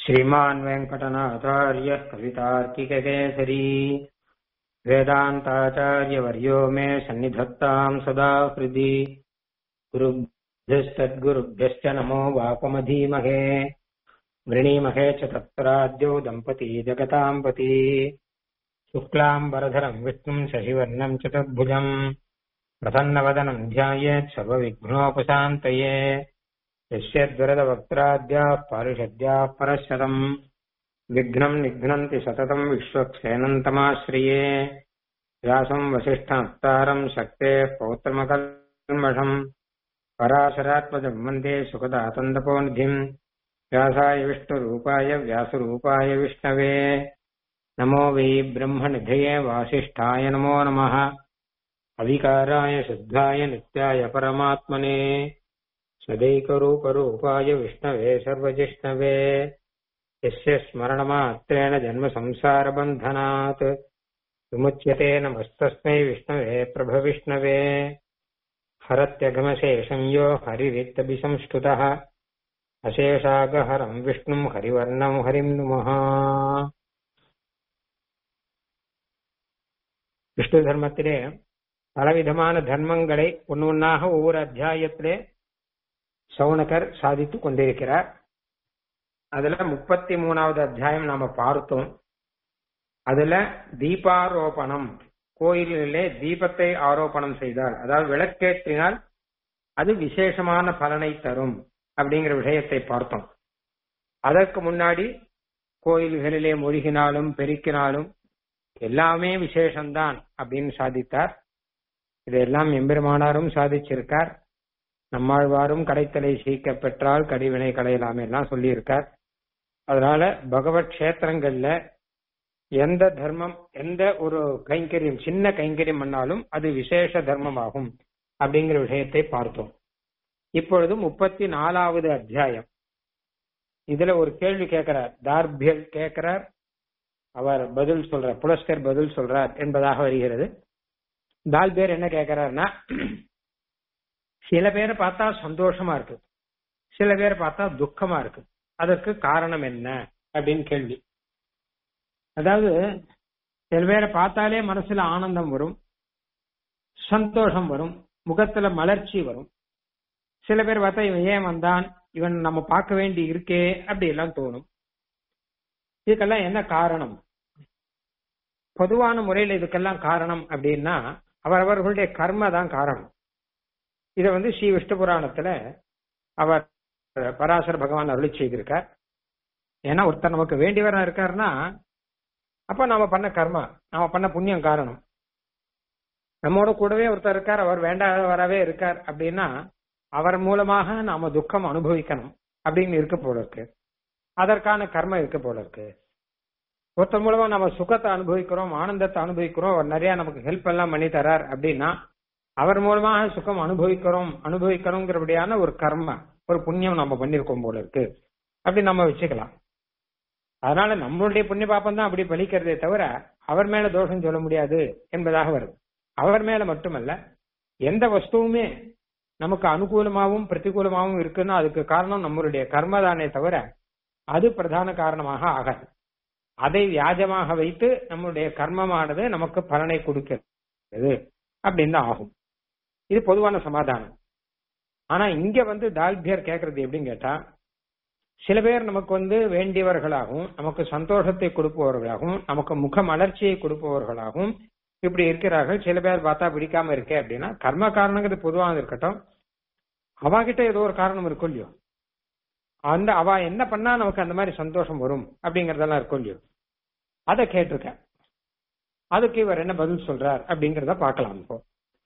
श्रीमान् वेङ्कटनाथार्यः कवितार्किककेसरी वेदान्ताचार्यवर्यो मे सन्निधत्ताम् सदा हृदि गुरुभ्यस्तद्गुरुभ्यश्च नमो वापमधीमहे वृणीमहे च तत्राद्यौ दम्पती जगताम् पती शुक्लाम् वरधरम् विष्णुम् शशिवर्णम् चतुर्भुजम् प्रसन्नवदनम् ध्यायेत् सर्वविघ्नोपशान्तये यस्यद्वरदवक्त्राद्याः पारिषद्याः परशतम् विघ्नम् निघ्नन्ति सततम् विश्वक्सेनन्तमाश्रिये व्यासम् वसिष्ठमत्तारम् शक्तेः पौत्रमकल्मषम् पराशरात्मजम् वन्दे सुखदातन्दपोनिधिम् व्यासाय विष्णुरूपाय व्यासरूपाय विष्णवे नमो वै ब्रह्मनिधये वासिष्ठाय नमो नमः अविकाराय शुद्धाय नित्याय परमात्मने सदैकरूपरूपाय विष्णवे सर्वजिष्णवे यस्य स्मरणमात्रेण जन्मसंसारबन्धनात् विमुच्यते नमस्तस्मै विष्णवे प्रभविष्णवे हरत्यघमशेषं यो हरिरित्तभिसंष्टुतः அசேஷாகஹரம் விஷ்ணும் ஹரிவர்ணம் ஹரிம் நுமஹ விஷ்ணு தர்மத்திலே பலவிதமான தர்மங்களை ஒன்று ஒன்றாக ஒவ்வொரு அத்தியாயத்திலே சவுனகர் சாதித்துக் கொண்டிருக்கிறார் அதுல முப்பத்தி மூணாவது அத்தியாயம் நாம பார்த்தோம் அதுல தீபாரோபணம் கோயிலிலே தீபத்தை ஆரோபணம் செய்தால் அதாவது விளக்கேற்றினால் அது விசேஷமான பலனை தரும் அப்படிங்கிற விஷயத்தை பார்த்தோம் அதற்கு முன்னாடி கோயில்களிலே மொழிகினாலும் பெருக்கினாலும் எல்லாமே விசேஷம்தான் அப்படின்னு சாதித்தார் இதெல்லாம் எம்பெருமானாரும் சாதிச்சிருக்கார் நம்மாழ்வாரும் கடைத்தலை சீக்க பெற்றால் கடிவினை களையலாம் எல்லாம் சொல்லியிருக்கார் அதனால பகவத் கஷேத்திரங்கள்ல எந்த தர்மம் எந்த ஒரு கைங்கரியம் சின்ன கைங்கரியம் பண்ணாலும் அது விசேஷ தர்மமாகும் அப்படிங்கிற விஷயத்தை பார்த்தோம் இப்பொழுது முப்பத்தி நாலாவது அத்தியாயம் இதுல ஒரு கேள்வி கேட்கிறார் தார்பியல் கேட்கிறார் அவர் பதில் சொல்றார் புலஸ்கர் பதில் சொல்றார் என்பதாக வருகிறது தால்பேர் என்ன கேட்கிறார்னா சில பேரை பார்த்தா சந்தோஷமா இருக்கு சில பேரை பார்த்தா துக்கமா இருக்கு அதற்கு காரணம் என்ன அப்படின்னு கேள்வி அதாவது சில பேரை பார்த்தாலே மனசுல ஆனந்தம் வரும் சந்தோஷம் வரும் முகத்துல மலர்ச்சி வரும் சில பேர் பார்த்தா இவன் ஏன் வந்தான் இவன் நம்ம பார்க்க வேண்டி இருக்கே அப்படி எல்லாம் தோணும் இதுக்கெல்லாம் என்ன காரணம் பொதுவான முறையில் இதுக்கெல்லாம் காரணம் அப்படின்னா அவரவர்களுடைய கர்ம தான் காரணம் இதை வந்து ஸ்ரீ விஷ்ணு புராணத்துல அவர் பராசர பகவான் அருளி செய்திருக்கார் ஏன்னா ஒருத்தர் நமக்கு வேண்டியவரா இருக்காருன்னா அப்ப நாம பண்ண கர்மா நாம பண்ண புண்ணியம் காரணம் நம்மோட கூடவே ஒருத்தர் இருக்கார் அவர் வேண்டாதவராகவே இருக்கார் அப்படின்னா அவர் மூலமாக நாம துக்கம் அனுபவிக்கணும் அப்படின்னு இருக்க போல இருக்கு அதற்கான கர்மம் இருக்க போல இருக்கு ஒருத்தர் மூலமா நம்ம சுகத்தை அனுபவிக்கிறோம் ஆனந்தத்தை அனுபவிக்கிறோம் அவர் நிறைய நமக்கு ஹெல்ப் எல்லாம் பண்ணி தரார் அப்படின்னா அவர் மூலமாக சுகம் அனுபவிக்கிறோம் அனுபவிக்கணுங்கிறபடியான ஒரு கர்ம ஒரு புண்ணியம் நம்ம பண்ணிருக்கோம் போல இருக்கு அப்படி நம்ம வச்சுக்கலாம் அதனால நம்மளுடைய புண்ணிய பாப்பம் தான் அப்படி பலிக்கிறதே தவிர அவர் மேல தோஷம் சொல்ல முடியாது என்பதாக வருது அவர் மேல மட்டுமல்ல எந்த வஸ்துவுமே நமக்கு அனுகூலமாகவும் பிரதிகூலமாகவும் இருக்குன்னா அதுக்கு காரணம் நம்மளுடைய கர்மதானே தவிர அது பிரதான காரணமாக ஆகாது அதை வியாஜமாக வைத்து நம்மளுடைய கர்மமானது நமக்கு பலனை கொடுக்கிறது அப்படின்னு தான் ஆகும் இது பொதுவான சமாதானம் ஆனா இங்க வந்து தால்பியர் கேட்கறது எப்படின்னு கேட்டா சில பேர் நமக்கு வந்து வேண்டியவர்களாகவும் நமக்கு சந்தோஷத்தை கொடுப்பவர்களாகவும் நமக்கு முக மலர்ச்சியை கொடுப்பவர்களாகவும் இப்படி இருக்கிறார்கள் சில பேர் பார்த்தா பிடிக்காம இருக்கே அப்படின்னா கர்ம காரணங்கிறது பொதுவாக இருக்கட்டும் அவகிட்ட ஏதோ ஒரு காரணம் இருக்கும் இல்லையோ அந்த அவ என்ன பண்ணா நமக்கு அந்த மாதிரி சந்தோஷம் வரும் அப்படிங்கறதெல்லாம் இருக்கும் இல்லையோ அதை கேட்டிருக்க அதுக்கு இவர் என்ன பதில் சொல்றார் அப்படிங்கறத பார்க்கலாம் இப்போ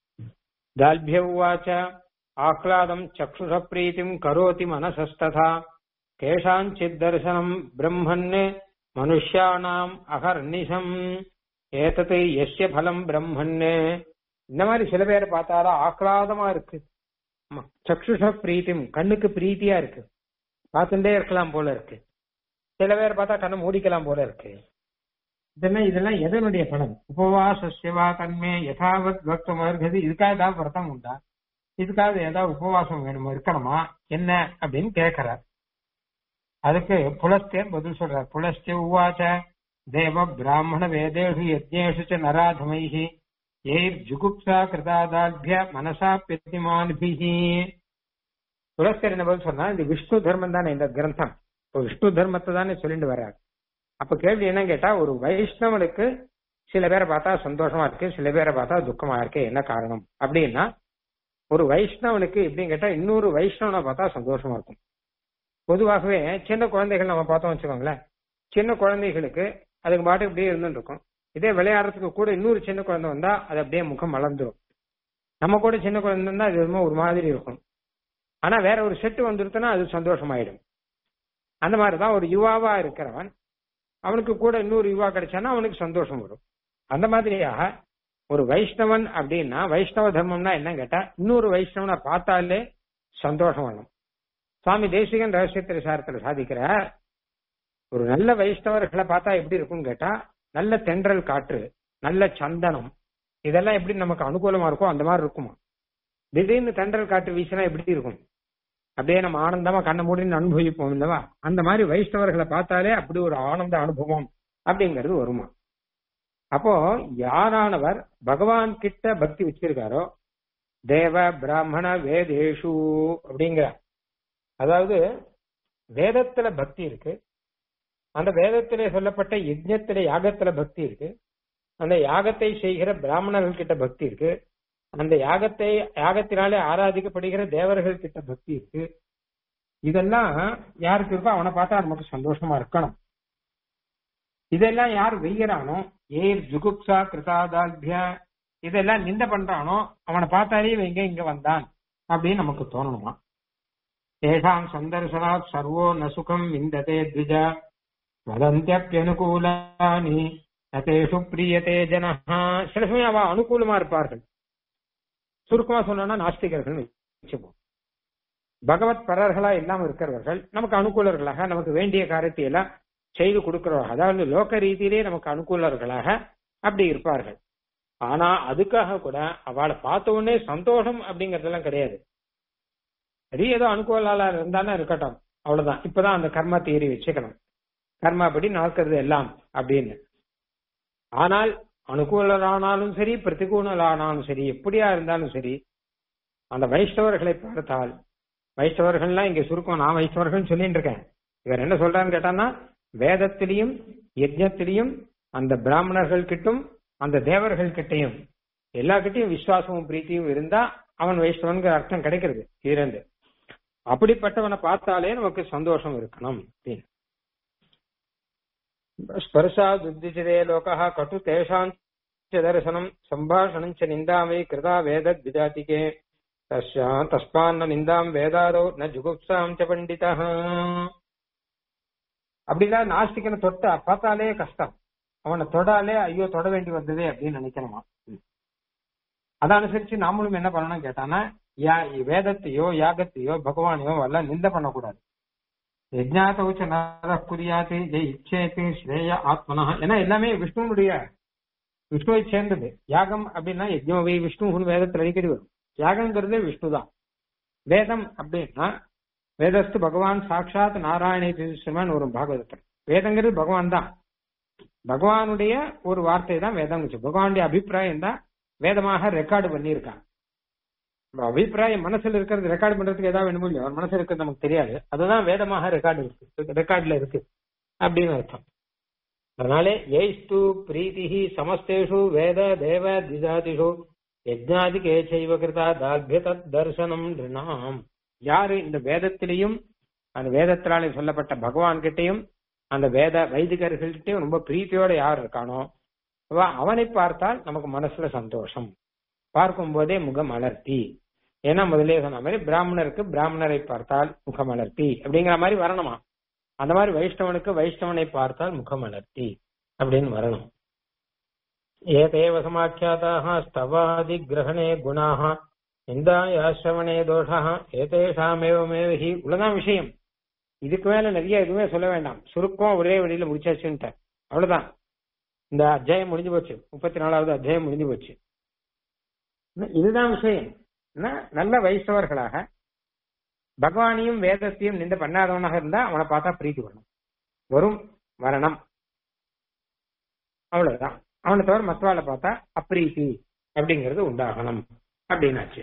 தால்பிய உவாச்ச ஆஹ்லாதம் சக்ஷுஷ பிரீத்திம் கரோதி மனசஸ்ததா கேஷாஞ்சித் தரிசனம் பிரம்மன் மனுஷியானாம் அகர்நிஷம் ஏதத்து எஸ்ய பலம் பிரம்மன்னு இந்த மாதிரி சில பேரை பார்த்தாலும் ஆஹ்லாதமா இருக்கு சக்ஷுஷ பிரீத்திம் கண்ணுக்கு பிரீத்தியா இருக்கு பார்த்துட்டே இருக்கலாம் போல இருக்கு சில பேர் பார்த்தா கண்ணை மூடிக்கலாம் போல இருக்கு இதெல்லாம் இதெல்லாம் எதனுடைய பலன் உபவாச சிவா தன்மே யதாவத் பக்தம் வருகிறது இதுக்காக ஏதாவது விரதம் உண்டா இதுக்காக ஏதாவது உபவாசம் வேணுமா இருக்கணுமா என்ன அப்படின்னு கேட்கிறார் அதுக்கு புலஸ்தேர் பதில் சொல்றார் புலஸ்தே உவாச்ச தேவ பிராமண வேதேஷு யஜ்ஞேஷு ச நராதமைஹி ஏர் ஜுகுப்சா கிருதாதாபிய மனசா பிரதிமான்பிஹி புலஸ்தர் என்ன பதில் சொன்னா இந்த விஷ்ணு தர்மம் தானே இந்த கிரந்தம் இப்போ விஷ்ணு தர்மத்தை தானே சொல்லிட்டு வர்றார் அப்ப கேள்வி என்ன கேட்டா ஒரு வைஷ்ணவனுக்கு சில பேரை பார்த்தா சந்தோஷமா இருக்கு சில பேரை பார்த்தா துக்கமா இருக்கு என்ன காரணம் அப்படின்னா ஒரு வைஷ்ணவனுக்கு எப்படின்னு கேட்டா இன்னொரு வைஷ்ணவனை பார்த்தா சந்தோஷமா இருக்கும் பொதுவாகவே சின்ன குழந்தைகள் நம்ம பார்த்தோம் வச்சுக்கோங்களேன் சின்ன குழந்தைகளுக்கு அதுக்கு பாட்டு இப்படியே இருந்துட்டு இருக்கும் இதே விளையாடுறதுக்கு கூட இன்னொரு சின்ன குழந்தை வந்தா அது அப்படியே முகம் மலர்ந்துரும் நம்ம கூட சின்ன குழந்தை இருந்தா அது என்னமோ ஒரு மாதிரி இருக்கும் ஆனா வேற ஒரு செட்டு வந்துருச்சுன்னா அது சந்தோஷமாயிடும் அந்த மாதிரிதான் ஒரு யுவாவா இருக்கிறவன் அவனுக்கு கூட இன்னொரு யுவா கிடைச்சானா அவனுக்கு சந்தோஷம் வரும் அந்த மாதிரியாக ஒரு வைஷ்ணவன் அப்படின்னா வைஷ்ணவ தர்மம்னா என்ன கேட்டா இன்னொரு வைஷ்ணவனை பார்த்தாலே சந்தோஷம் வரும் சுவாமி தேசிகன் ரகசியத்திர சாரத்தில் சாதிக்கிறார் ஒரு நல்ல வைஷ்ணவர்களை பார்த்தா எப்படி இருக்கும்னு கேட்டா நல்ல தென்றல் காற்று நல்ல சந்தனம் இதெல்லாம் எப்படி நமக்கு அனுகூலமா இருக்கும் அந்த மாதிரி இருக்குமா திடீர்னு தென்றல் காற்று வீசினா எப்படி இருக்கும் அப்படியே நம்ம ஆனந்தமா கண்ண மூடின்னு அனுபவிப்போம் இல்லவா அந்த மாதிரி வைஷ்ணவர்களை பார்த்தாலே அப்படி ஒரு ஆனந்த அனுபவம் அப்படிங்கிறது வருமா அப்போ யாரானவர் பகவான் கிட்ட பக்தி வச்சிருக்காரோ தேவ பிராமண வேதேஷு அப்படிங்கிறார் அதாவது வேதத்துல பக்தி இருக்கு அந்த வேதத்திலே சொல்லப்பட்ட யஜ்ஞத்திலே யாகத்துல பக்தி இருக்கு அந்த யாகத்தை செய்கிற பிராமணர்கள் கிட்ட பக்தி இருக்கு அந்த யாகத்தை யாகத்தினாலே ஆராதிக்கப்படுகிற தேவர்கள் கிட்ட பக்தி இருக்கு இதெல்லாம் யாருக்கு இருக்கோ அவனை பார்த்தா நமக்கு சந்தோஷமா இருக்கணும் இதெல்லாம் யார் வெய்யறானோ ஏர் ஜுகுப்சா கிருதாதாபிய இதெல்லாம் நிந்த பண்றானோ அவனை பார்த்தாலே இவன் எங்க இங்க வந்தான் அப்படின்னு நமக்கு தோணணுமா ஏஷாம் சந்தர்சனாத் சர்வோ ந சுகம் விந்ததே த்விஜா வதந்தியப்பியனுகூலானி நதேஷு பிரியதே ஜனஹா சில சமயம் அவ அனுகூலமா இருப்பார்கள் சுருக்கமா சொன்னா நாஸ்திகர்கள் வச்சுப்போம் பகவத் பரர்களா இல்லாம இருக்கிறவர்கள் நமக்கு அனுகூலர்களாக நமக்கு வேண்டிய காரியத்தை எல்லாம் செய்து கொடுக்கிறவர்கள் அதாவது லோக ரீதியிலே நமக்கு அனுகூலர்களாக அப்படி இருப்பார்கள் ஆனா அதுக்காக கூட அவளை பார்த்த உடனே சந்தோஷம் அப்படிங்கறதெல்லாம் கிடையாது அது ஏதோ அனுகூலாளா இருந்தாலும் இருக்கட்டும் அவ்வளவுதான் இப்பதான் அந்த கர்மா தேறி வச்சுக்கணும் கர்மா படி நடக்கிறது எல்லாம் அப்படின்னு ஆனால் அனுகூலரானாலும் சரி பிரதிகூலரானாலும் சரி எப்படியா இருந்தாலும் சரி அந்த வைஷ்ணவர்களை பார்த்தால் வைஷ்ணவர்கள்லாம் இங்க சுருக்கம் நான் வைஷ்ணவர்கள் சொல்லிட்டு இருக்கேன் இவர் என்ன சொல்றான்னு கேட்டான்னா வேதத்திலையும் யஜ்ஞத்திலையும் அந்த பிராமணர்கள் கிட்டும் அந்த தேவர்கள் கிட்டையும் எல்லா கிட்டையும் விசுவாசமும் பிரீத்தியும் இருந்தா அவன் வைஷ்ணவன்கிற அர்த்தம் கிடைக்கிறது இருந்து அப்படிப்பட்டவனை பார்த்தாலே நமக்கு சந்தோஷம் இருக்கணும் அப்படின்னு ஸ்பர்ஷாத் உத்திஜிதே லோகः கட்டு தேஷாம் ச தரிசனம் சம்பாஷணம் ச நிந்தாமை கிருதா வேத விஜாதிகே தஸ்யா தஸ்மான் நிந்தாம் வேதாதோ ந ஜுகுப்சாம் ச பண்டிதா அப்படிலாம் நாஸ்திகனை தொட்ட பார்த்தாலே கஷ்டம் அவனை தொடாலே ஐயோ தொட வேண்டி வந்ததே அப்படின்னு நினைக்கணுமா அதை அனுசரிச்சு நாமளும் என்ன பண்ணணும் கேட்டானா யா வேதத்தையோ யாகத்தையோ பகவானையோ எல்லாம் நிந்த பண்ணக்கூடாது யஜ்ஞாத்தவுச்ச நர குறியாத்து ஜெய் இச்சேத்து ஸ்ரேய ஆத்மனா ஏன்னா எல்லாமே விஷ்ணுனுடைய விஷ்ணுவை சேர்ந்தது யாகம் அப்படின்னா யஜ்ஞோவை விஷ்ணு வேதத்தில் அடிக்கடி வரும் யாகங்கிறதே விஷ்ணு தான் வேதம் அப்படின்னா வேதஸ்து பகவான் சாட்சாத் நாராயண சிவன் ஒரு பாகவதத்தில் வேதங்கிறது பகவான் தான் பகவானுடைய ஒரு வார்த்தை தான் வேதம் பகவானுடைய அபிப்பிராயம் தான் வேதமாக ரெக்கார்டு பண்ணியிருக்காங்க அபிப்பிராயம் மனசுல இருக்கிறது ரெக்கார்டு பண்றதுக்கு ஏதாவது வேணுமோ இல்லையோ அவர் மனசுல இருக்கிறது நமக்கு தெரியாது அதுதான் வேதமாக ரெக்கார்டு இருக்கு ரெக்கார்ட்ல இருக்கு அப்படின்னு அர்த்தம் அதனாலே ஏஸ்து பிரீத்தி சமஸ்தேஷு வேத தேவ திஜாதிஷு யஜ்ஞாதி கேச்சைவ கிருதா தாபிய தத் தர்சனம் ரிணாம் யாரு இந்த வேதத்திலையும் அந்த வேதத்தினாலே சொல்லப்பட்ட பகவான் கிட்டையும் அந்த வேத வைதிகர்கள்கிட்டையும் ரொம்ப பிரீத்தியோட யார் இருக்கானோ அவனை பார்த்தால் நமக்கு மனசுல சந்தோஷம் பார்க்கும் போதே முகம் அலர்த்தி ஏன்னா முதலே சொன்ன மாதிரி பிராமணருக்கு பிராமணரை பார்த்தால் முகம் அலர்த்தி அப்படிங்கிற மாதிரி வரணுமா அந்த மாதிரி வைஷ்ணவனுக்கு வைஷ்ணவனை பார்த்தால் முகம் அலர்த்தி அப்படின்னு வரணும் ஏதேவ சமாக்கியாதாக ஸ்தவாதி கிரகணே குணாக நிந்தாயாசிரவணே தோஷா ஏதேஷாமேவமேவ ஹி இவ்வளவுதான் விஷயம் இதுக்கு மேல நிறைய எதுவுமே சொல்ல வேண்டாம் சுருக்கம் ஒரே வழியில முடிச்சாச்சுன்ட்டார் அவ்வளவுதான் இந்த அத்தியாயம் முடிஞ்சு போச்சு முப்பத்தி நாலாவது அத்தியாயம் முடிஞ்சு போச்சு இதுதான் விஷயம் நல்ல வைஷ்ணவர்களாக பகவானையும் வேதத்தையும் நின்று பண்ணாதவனாக இருந்தா அவனை பார்த்தா பிரீத்தி வரும் வரும் வரணும் அவ்வளவுதான் அவனை தவிர மற்றவாளை பார்த்தா அப்ரீத்தி அப்படிங்கிறது உண்டாகணும் அப்படின்னாச்சு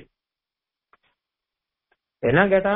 என்ன கேட்டா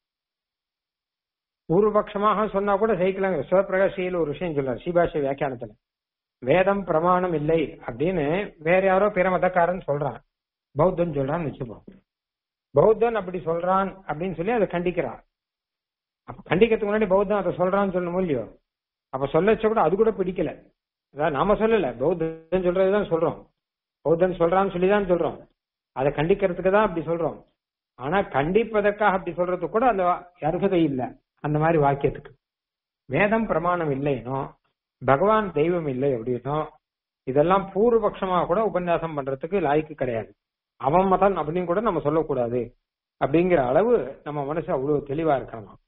பூர்வபக்ஷமாக சொன்னா கூட சைக்கலாங்க சிவபிரகாசியில் ஒரு விஷயம் சொல்றாரு சீபாஷ வியாக்கியானத்துல வேதம் பிரமாணம் இல்லை அப்படின்னு வேற யாரோ பிற மதக்காரன் சொல்றான் பௌத்தன் சொல்றான்னு வச்சுப்போம் பௌத்தன் அப்படி சொல்றான் அப்படின்னு சொல்லி அதை கண்டிக்கிறான் அப்ப கண்டிக்கிறதுக்கு முன்னாடி பௌத்தன் அதை சொல்றான்னு சொல்லணும் இல்லையோ அப்ப சொல்ல வச்ச கூட அது கூட பிடிக்கல அதாவது நாம சொல்லல பௌத்தன் சொல்றதுதான் சொல்றோம் பௌத்தன் சொல்றான்னு சொல்லிதான் சொல்றோம் அதை கண்டிக்கிறதுக்கு தான் அப்படி சொல்றோம் ஆனா கண்டிப்பதற்காக அப்படி சொல்றதுக்கு கூட அந்த அருகதை இல்லை அந்த மாதிரி வாக்கியத்துக்கு வேதம் பிரமாணம் இல்லைனோ பகவான் தெய்வம் இல்லை அப்படின்னோ இதெல்லாம் பூர்வபக்ஷமா கூட உபன்யாசம் பண்றதுக்கு லாய்க்கு கிடையாது அவன் மதம் அப்படின்னு கூட நம்ம சொல்லக்கூடாது அப்படிங்கிற அளவு நம்ம மனசு அவ்வளவு தெளிவா இருக்கணும்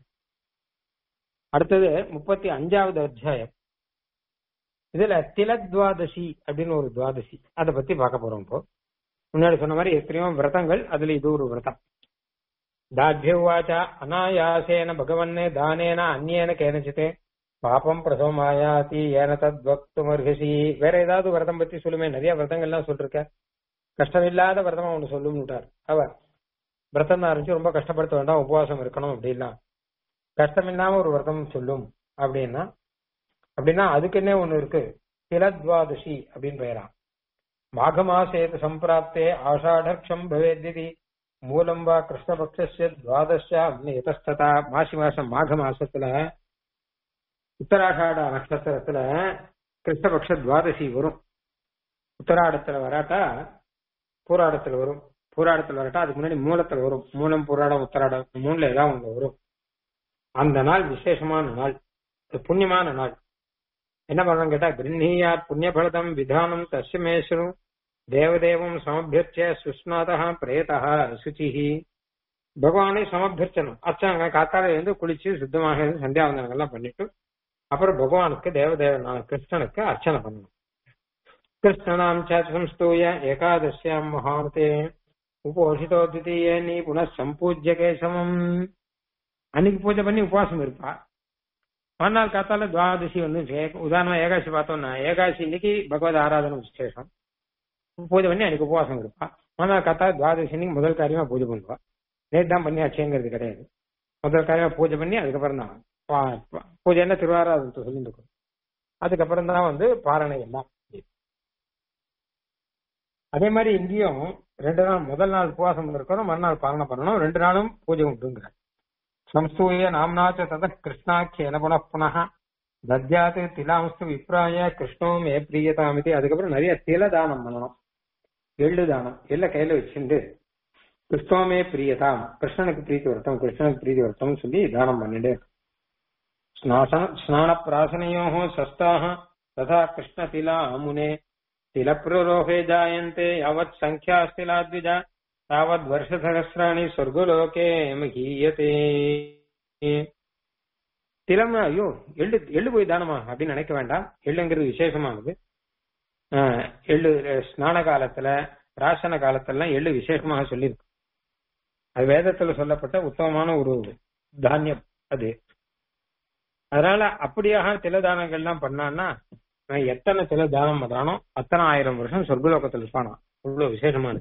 அடுத்தது முப்பத்தி அஞ்சாவது அத்தியாயம் இதுல திலத்வாதசி அப்படின்னு ஒரு துவாதசி அதை பத்தி பார்க்க போறோம் இப்போ முன்னாடி சொன்ன மாதிரி எத்தனையோ விரதங்கள் அதுல இது ஒரு விரதம் தாத்யவாச்ச அனாயாசேன பகவன்னே தானேன அந்நேன கேனச்சித்தே பாபம் பிரசவமாயாதி ஏன தத் வக்துமர்ஹசி வேற ஏதாவது விரதம் பத்தி சொல்லுமே நிறைய விரதங்கள்லாம் சொல்லிருக்க கஷ்டமில்லாத விரதமா ஒண்ணு சொல்லுட்டார் அவர் விரதம் ஆரம்பிச்சு ரொம்ப கஷ்டப்படுத்த வேண்டாம் உபவாசம் இருக்கணும் அப்படின்னா கஷ்டம் இல்லாம ஒரு விரதம் சொல்லும் அப்படின்னா அப்படின்னா அதுக்குன்னே ஒண்ணு இருக்கு திலத்வாதசி அப்படின்னு பெயரா மாக மாசேது சம்பிராப்தே ஆஷாடக்ஷம் பவேத்யதி மூலம் வா கிருஷ்ணபக்ஷ துவாதசா எதஸ்ததா மாசி மாசம் மாக மாசத்துல உத்தராஷாட நட்சத்திரத்துல கிருஷ்ணபக்ஷ துவாதசி வரும் உத்தராடத்துல வராட்டா பூராடத்துல வரும் பூராடத்துல வரட்டா அதுக்கு முன்னாடி மூலத்துல வரும் மூலம் பூராடம் உத்தராடம் மூணுல ஏதாவது ஒண்ணு வரும் அந்த நாள் விசேஷமான நாள் புண்ணியமான நாள் என்ன பண்ணணும் கேட்டா கிருஹீயாத் புண்ணியபலதம் விதானம் தஸ்யமேஸ்வரும் தேவதேவம் சமபியர்ச்சிய சுஸ்நாதா பிரேதா சுச்சிஹி பகவானை சமபியர்ச்சனம் அர்ச்சனை காத்தால இருந்து குளிச்சு சுத்தமாக இருந்து சந்தியாவந்தனங்கள்லாம் பண்ணிட்டு அப்புறம் பகவானுக்கு தேவதேவனான கிருஷ்ணனுக்கு அர்ச்சனை பண்ணணும் கிருஷ்ணனாம் சம்ஸ்தூய ஏகாதசியாம் மகாரதே உபோஷிதோ தித்தீய நீ புனః சம்பூஜ்ய கேசவம் அன்னைக்கு பூஜை பண்ணி உபவாசம் இருப்பா மறுநாள் காத்தால துவாதசி வந்து உதாரணமா ஏகாசி பார்த்தோம்னா ஏகாசி இன்னைக்கு பகவத் ஆராதனை விசேஷம் பூஜை பண்ணி அன்னைக்கு உபவாசம் இருப்பா மறுநாள் காத்தால துவாதசி இன்னைக்கு முதல் காரியமா பூஜை பண்ணுவா நேற்று தான் பண்ணியாச்சேங்கிறது கிடையாது முதல் காரியமா பூஜை பண்ணி அதுக்கப்புறம் தான் பூஜை என்ன திருவாராதனத்தை சொல்லிட்டு இருக்கோம் அதுக்கப்புறம் தான் வந்து பாரணை எல்லாம் அதே மாதிரி இங்கேயும் ரெண்டு நாள் முதல் நாள் உபவாசம் இருக்கணும் மறுநாள் பாரணை பண்ணணும் ரெண்டு நாளும் பூஜை உண்டுங்கிறார் संस्तूय नाम्ना च ततः कृष्णाख्येन पुनः पुनः தத்யாத்து திலாம்ஸ்து விப்ராய கிருஷ்ணோ மே பிரியதாமிதி அதுக்கப்புறம் நிறைய தில தானம் பண்ணணும் எள்ளு தானம் எள்ள கையில வச்சுட்டு கிருஷ்ணோமே பிரியதாம் கிருஷ்ணனுக்கு பிரீத்தி வரட்டும் கிருஷ்ணனுக்கு பிரீத்தி வரட்டும் சொல்லி தானம் பண்ணிட்டு ஸ்நான பிராசனையோ சஸ்தாக ததா கிருஷ்ண திலா முனே தில பிரரோகே ஜாயந்தே யாவத் சங்கியாஸ்திலாத்விஜா தாவத் வருஷசகசிராணி சொர்க்கலோகே மகீயத்தே திலம் ஐயோ எள்ளு எள்ளு போய் தானமா அப்படின்னு நினைக்க வேண்டாம் எள்ளுங்கிறது விசேஷமானது எள்ளு ஸ்நான காலத்துல ராசன காலத்துல எள்ளு விசேஷமாக சொல்லியிருக்கு அது வேதத்துல சொல்லப்பட்ட உத்தமமான ஒரு தானியம் அது அதனால அப்படியாக தில தானங்கள்லாம் பண்ணான்னா எத்தனை தில தானம் பண்றானோ அத்தனை ஆயிரம் வருஷம் சொர்க்கலோகத்தில் இருப்பானா இவ்வளவு விசேஷமானது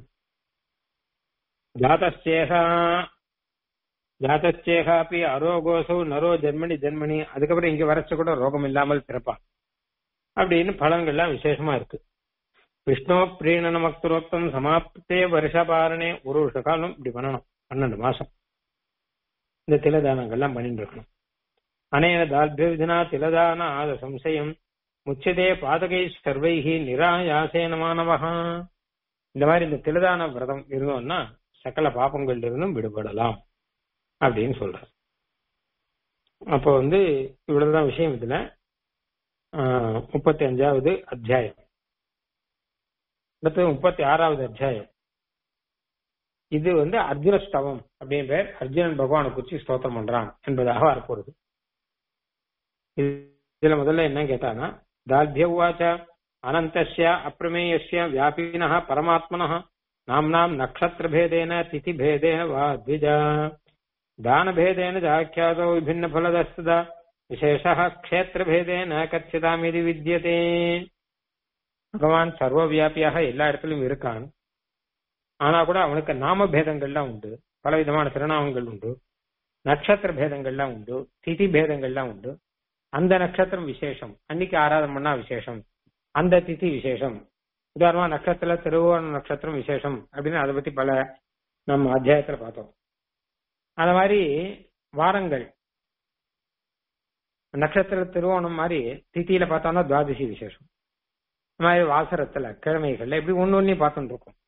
ஜாத்தேகா ஜாத்தேகாப்பி அரோகோசோ நரோ ஜென்மனி ஜென்மனி அதுக்கப்புறம் இங்க வரைச்ச கூட ரோகம் இல்லாமல் பிறப்பான் அப்படின்னு பலன்கள்லாம் விசேஷமா இருக்கு விஷ்ணு பிரீணன மக்துரோக்தம் சமாப்தே வருஷபாரணே ஒரு வருஷ காலம் இப்படி பண்ணணும் பன்னெண்டு மாசம் இந்த திலதானங்கள்லாம் பண்ணிட்டு இருக்கணும் அனேன தால்பியவிதினா திலதான ஆத சம்சயம் முச்சதே பாதகை சர்வைகி நிராயாசேன மாணவகா இந்த மாதிரி இந்த திலதான விரதம் இருந்தோம்னா சகல பாப்பங்கள் இருந்தும் விடுபடலாம் அப்படின்னு சொல்ற அப்போ வந்து இவ்வளவுதான் விஷயம் இதுல முப்பத்தி அஞ்சாவது அத்தியாயம் அடுத்தது முப்பத்தி ஆறாவது அத்தியாயம் இது வந்து அர்ஜுன ஸ்தவம் அப்படின்னு பேர் அர்ஜுனன் பகவானை குறிச்சு ஸ்தோத்திரம் பண்றான் என்பதாக வரப்போறது இதுல முதல்ல என்ன கேட்டானா தால்பிய உவாச்ச அனந்தஸ்ய அப்பிரமேயஸ்ய வியாபினः பரமாத்மனः நாம்னாம் நக்ஷத்திரபேதேன திதிபேதேன வா த்விஜா தானபேதேன ஜாக்கியாதோ விபின்ன பலதஸ்ததா விசேஷ க்ஷேத்திரபேதேன கச்சிதாம் இது வித்தியதே பகவான் சர்வவியாபியாக எல்லா இடத்திலும் இருக்கான் ஆனா கூட அவனுக்கு நாம பேதங்கள்லாம் உண்டு பல விதமான திருநாமங்கள் உண்டு நட்சத்திர பேதங்கள்லாம் உண்டு திதி பேதங்கள்லாம் உண்டு அந்த நட்சத்திரம் விசேஷம் அன்னைக்கு ஆராதனை பண்ணா விசேஷம் அந்த திதி விசேஷம் உதாரணமா நட்சத்திர திருவோண நட்சத்திரம் விசேஷம் அப்படின்னு அதை பத்தி பல நம்ம அத்தியாயத்துல பார்த்தோம் அந்த மாதிரி வாரங்கள் நட்சத்திர திருவோணம் மாதிரி திதியில பார்த்தோம்னா துவாதசி விசேஷம் இந்த மாதிரி வாசரத்துல கிழமைகள்ல இப்படி ஒன்னு ஒன்னையும் பார்த்துட்டு இருக்கோம்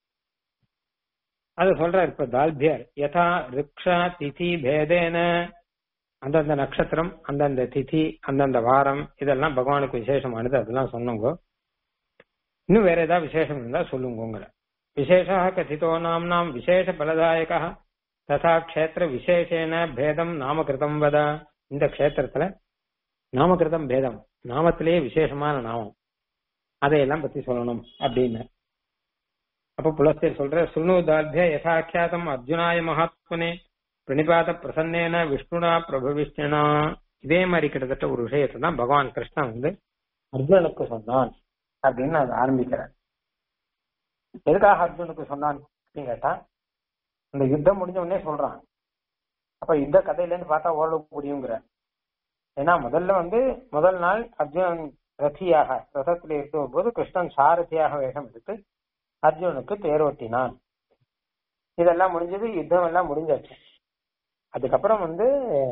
அது சொல்றார் இப்ப தால்பியர் யதா ரிக்ஷா திதி பேதேன அந்தந்த நட்சத்திரம் அந்தந்த திதி அந்தந்த வாரம் இதெல்லாம் பகவானுக்கு விசேஷமானது அதெல்லாம் சொன்னோங்க இன்னும் வேற ஏதாவது விசேஷம் இருந்தா சொல்லுங்க உங்களை விசேஷா கதிதோ நாம்னாம் விசேஷ பலதாயக ததா க்ஷேத்திர விசேஷேன பேதம் நாமகிருதம் வத இந்த க்ஷேத்திரத்துல நாமகிருதம் பேதம் நாமத்திலேயே விசேஷமான நாமம் அதையெல்லாம் பத்தி சொல்லணும் அப்படின்னு அப்ப புலஸ்தர் சொல்ற சுணுதாத்திய யசாக்கியாதம் அர்ஜுனாய மகாத்மனே பிரணிபாத பிரசன்னேன விஷ்ணுனா பிரபவிஷ்ணனா இதே மாதிரி கிட்டத்தட்ட ஒரு விஷயத்தை தான் பகவான் கிருஷ்ணன் வந்து அர்ஜுனனுக்கு சொன்னான் அப்படின்னு அது ஆரம்பிக்கிறார் எதுக்காக அர்ஜுனுக்கு சொன்னான் அப்படின்னு கேட்டா இந்த யுத்தம் முடிஞ்ச உடனே சொல்றான் அப்ப யுத்த கதையில இருந்து பார்த்தா ஓரளவு புரியுங்கிற ஏன்னா முதல்ல வந்து முதல் நாள் அர்ஜுனன் ரத்தியாக ரதத்துல இருக்கும் போது கிருஷ்ணன் சாரதியாக வேஷம் எடுத்து அர்ஜுனனுக்கு தேரோட்டினான் இதெல்லாம் முடிஞ்சது யுத்தம் எல்லாம் முடிஞ்சாச்சு அதுக்கப்புறம் வந்து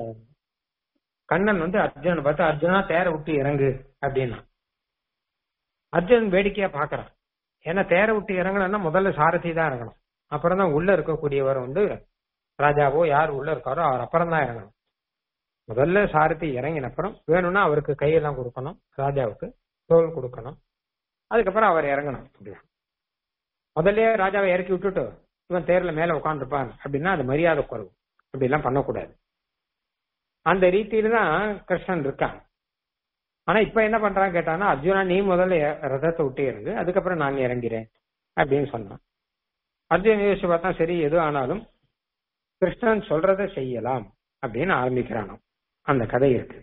கண்ணன் வந்து அர்ஜுனன் பார்த்து அர்ஜுனா தேர விட்டு இறங்கு அப்படின்னா அர்ஜுனன் வேடிக்கையா பாக்குறான் ஏன்னா தேர விட்டு இறங்கணும்னா முதல்ல சாரதி தான் இறங்கணும் அப்புறம் தான் உள்ள இருக்கக்கூடியவர் வந்து ராஜாவோ யார் உள்ள இருக்காரோ அவர் அப்புறம் தான் இறங்கணும் முதல்ல சாரதி இறங்கின அப்புறம் வேணும்னா அவருக்கு கையெல்லாம் கொடுக்கணும் ராஜாவுக்கு தோல் கொடுக்கணும் அதுக்கப்புறம் அவர் இறங்கணும் அப்படியா முதல்ல ராஜாவை இறக்கி விட்டுட்டு இவன் தேர்ல மேல உட்காந்துருப்பான் அப்படின்னா அது மரியாதை குறைவு அப்படி எல்லாம் பண்ணக்கூடாது அந்த ரீதியில தான் கிருஷ்ணன் இருக்கான் ஆனா இப்ப என்ன பண்றான் கேட்டானா அர்ஜுனா நீ முதல்ல ரதத்தை விட்டு இறங்கு அதுக்கப்புறம் நான் இறங்கிறேன் அப்படின்னு சொன்னான் அர்ஜுன் யோசிச்சு பார்த்தா சரி எது ஆனாலும் கிருஷ்ணன் சொல்றதை செய்யலாம் அப்படின்னு ஆரம்பிக்கிறானோ அந்த கதை இருக்கு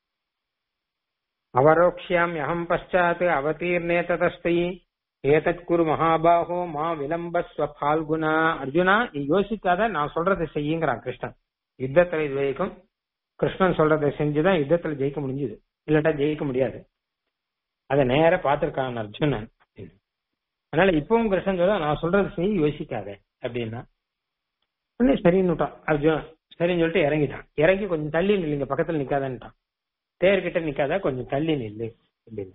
அவரோக்ஷியாம் அகம் பஷாத் அவதீர்ணே ததஸ்தை ஏதத் குரு மகாபாகோ மா விளம்பஸ்வ பால்குணா அர்ஜுனா நீ யோசிக்காத நான் சொல்றதை செய்யுங்கிறான் கிருஷ்ணன் யுத்தத்துல இது வரைக்கும் கிருஷ்ணன் சொல்றதை செஞ்சுதான் யுத்தத்துல ஜெயிக்க முடிஞ்சது இல்லாட்டா ஜெயிக்க முடியாது அதை நேர பார்த்திருக்கான் அர்ஜுனன் அதனால இப்பவும் கிருஷ்ணன் சொல்ல நான் சொல்றது செய் யோசிக்காத அப்படின்னா உடனே சரின்னு விட்டான் அர்ஜுனன் சரின்னு சொல்லிட்டு இறங்கிட்டான் இறங்கி கொஞ்சம் தள்ளி நில்லுங்க பக்கத்துல நிக்காதான்ட்டான் தேர்கிட்ட நிக்காத கொஞ்சம் தள்ளி நில்லு அப்படின்னு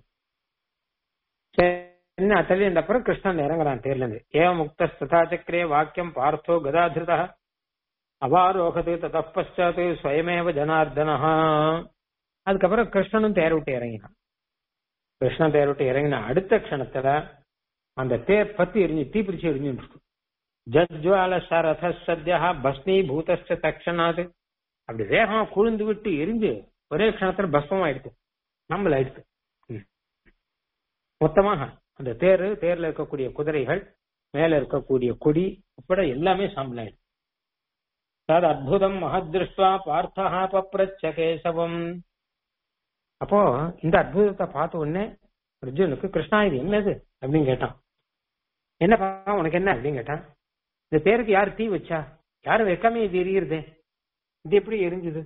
சரி தள்ளி இருந்த அப்புறம் கிருஷ்ணன் இறங்குறான் தேர்ல இருந்து ஏவ முக்த ததா சக்கரே வாக்கியம் பார்த்தோ கதாதிருதா அபாரோகது தத பஷாத்து ஸ்வயமேவ ஜனார்தனஹா அதுக்கப்புறம் கிருஷ்ணனும் தேர் விட்டு இறங்கினான் கிருஷ்ணன் தேர் விட்டு இறங்கின அடுத்த க்ஷணத்துல அந்த தேர் பத்தி எரிஞ்சு தீப்பிடிச்சு எரிஞ்சுட்டு ஜஜ்வால சரத சத்யா பஸ்மீ பூதஸ்ட தக்ஷணாது அப்படி வேகமா குழுந்து விட்டு எரிஞ்சு ஒரே க்ஷணத்துல பஸ்மம் ஆயிடுச்சு நம்மள ஆயிடுச்சு மொத்தமாக அந்த தேரு தேர்ல இருக்கக்கூடிய குதிரைகள் மேல இருக்கக்கூடிய கொடி உட்பட எல்லாமே சாம்பல் ஆயிடுச்சு தது அற்புதம் மகத்ருஷ்வா பார்த்தா பப்ரச்ச கேசவம் அப்போ இந்த அற்புதத்தை பார்த்த உடனே அர்ஜுனுக்கு கிருஷ்ணா இது என்னது அப்படின்னு கேட்டான் என்னப்பா உனக்கு என்ன அப்படின்னு கேட்டான் இந்த பேருக்கு யார் தீ வச்சா யாரும் வைக்காம இது எரியுறதே இது எப்படி எரிஞ்சுது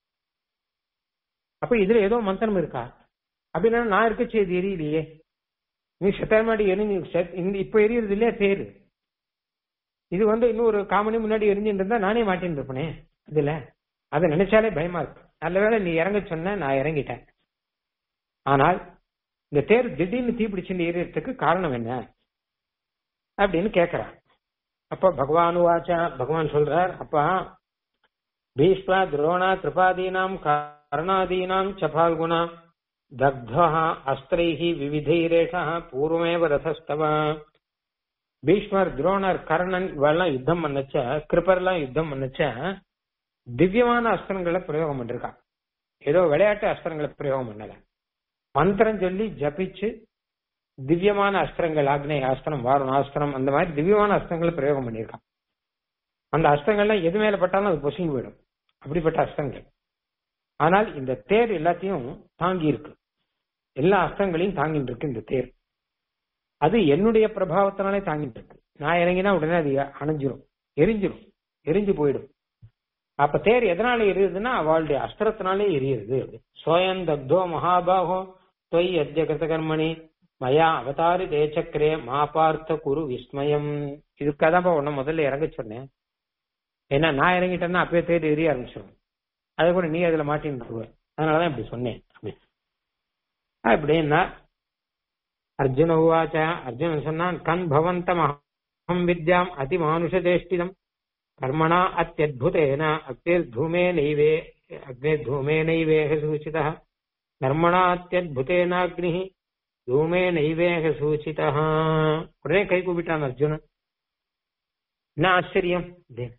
அப்ப இதுல ஏதோ மந்திரம் இருக்கா அப்படின்னா நான் இருக்கச்சு இது எரியலையே நீ செத்தமாடி எரிஞ்சு இந்த இப்ப எரியுறது இல்லையா தேரு இது வந்து இன்னும் ஒரு காமணி முன்னாடி எரிஞ்சுட்டு இருந்தா நானே மாட்டின்னு இருப்பனே இதுல அதை நினைச்சாலே பயமா இருக்கு நல்ல வேளை நீ இறங்க சொன்ன நான் இறங்கிட்டேன் ஆனால் இந்த தேர் திடீர்னு தீப்பிடிச்சுட்டு எரியறதுக்கு காரணம் என்ன அப்படின்னு கேக்குறான் அப்ப பகவான் வாச்சா பகவான் சொல்றார் அப்பா பீஷ்மா துரோணா கிருபாதீனாம் கர்ணாதீனாம் சபால்குணா தக்தா அஸ்திரைஹி விவிதைரேஷா பூர்வமேவ ரதஸ்தவ பீஷ்மர் துரோணர் கர்ணன் இவெல்லாம் யுத்தம் பண்ணச்ச கிருப்பர்லாம் யுத்தம் பண்ணச்ச திவ்யமான அஸ்திரங்களை பிரயோகம் பண்ணிருக்கான் ஏதோ விளையாட்டு அஸ்திரங்களை பிரயோகம் பண்ணல மந்திரம் சொல்லி ஜபிச்சு திவ்யமான அஸ்திரங்கள் ஆக்னேய அஸ்திரம் வாருண அஸ்திரம் அந்த மாதிரி திவ்யமான அஸ்திரங்களை பிரயோகம் பண்ணியிருக்கான் அந்த அஸ்திரங்கள்லாம் எது மேல பட்டாலும் அது பொசுங்கி போயிடும் அப்படிப்பட்ட அஸ்தங்கள் ஆனால் இந்த தேர் எல்லாத்தையும் தாங்கி இருக்கு எல்லா அஸ்தங்களையும் தாங்கிட்டு இருக்கு இந்த தேர் அது என்னுடைய பிரபாவத்தினாலே தாங்கிட்டு இருக்கு நான் இறங்கினா உடனே அது அணைஞ்சிரும் எரிஞ்சிரும் எரிஞ்சு போயிடும் அப்ப தேர் எதனால எரியுதுன்னா அவளுடைய அஸ்திரத்தினாலே எரியுது சோயம் தக்தோ மகாபாகோ தொய் அத்திய கிருத கர்மணி மயா அவதாரி தேச்சக்கரே மா பார்த்த குரு விஸ்மயம் இதுக்காக தான் உன்ன முதல்ல இறங்க சொன்னேன் ஏன்னா நான் இறங்கிட்டேன்னா அப்பயே தேடி எரிய ஆரம்பிச்சிடும் அதை கூட நீ அதுல மாட்டின்னு அதனாலதான் இப்படி சொன்னேன் அப்படி அப்படின்னா அர்ஜுன உவாச்ச அர்ஜுனன் சொன்னான் கண் பவந்தம் அகம் வித்யாம் அதிமானுஷ தேஷ்டிதம் கர்மணா அத்தியுதேன அக்னிர்தூமே நைவே அக்னிர்தூமே நைவேக சூச்சிதः கர்மணா அத்தியுதேனாக்னி தூமே நைவேக சூச்சிதா உடனே கை கூப்பிட்டான் அர்ஜுனன் என்ன ஆச்சரியம் அப்படின்னு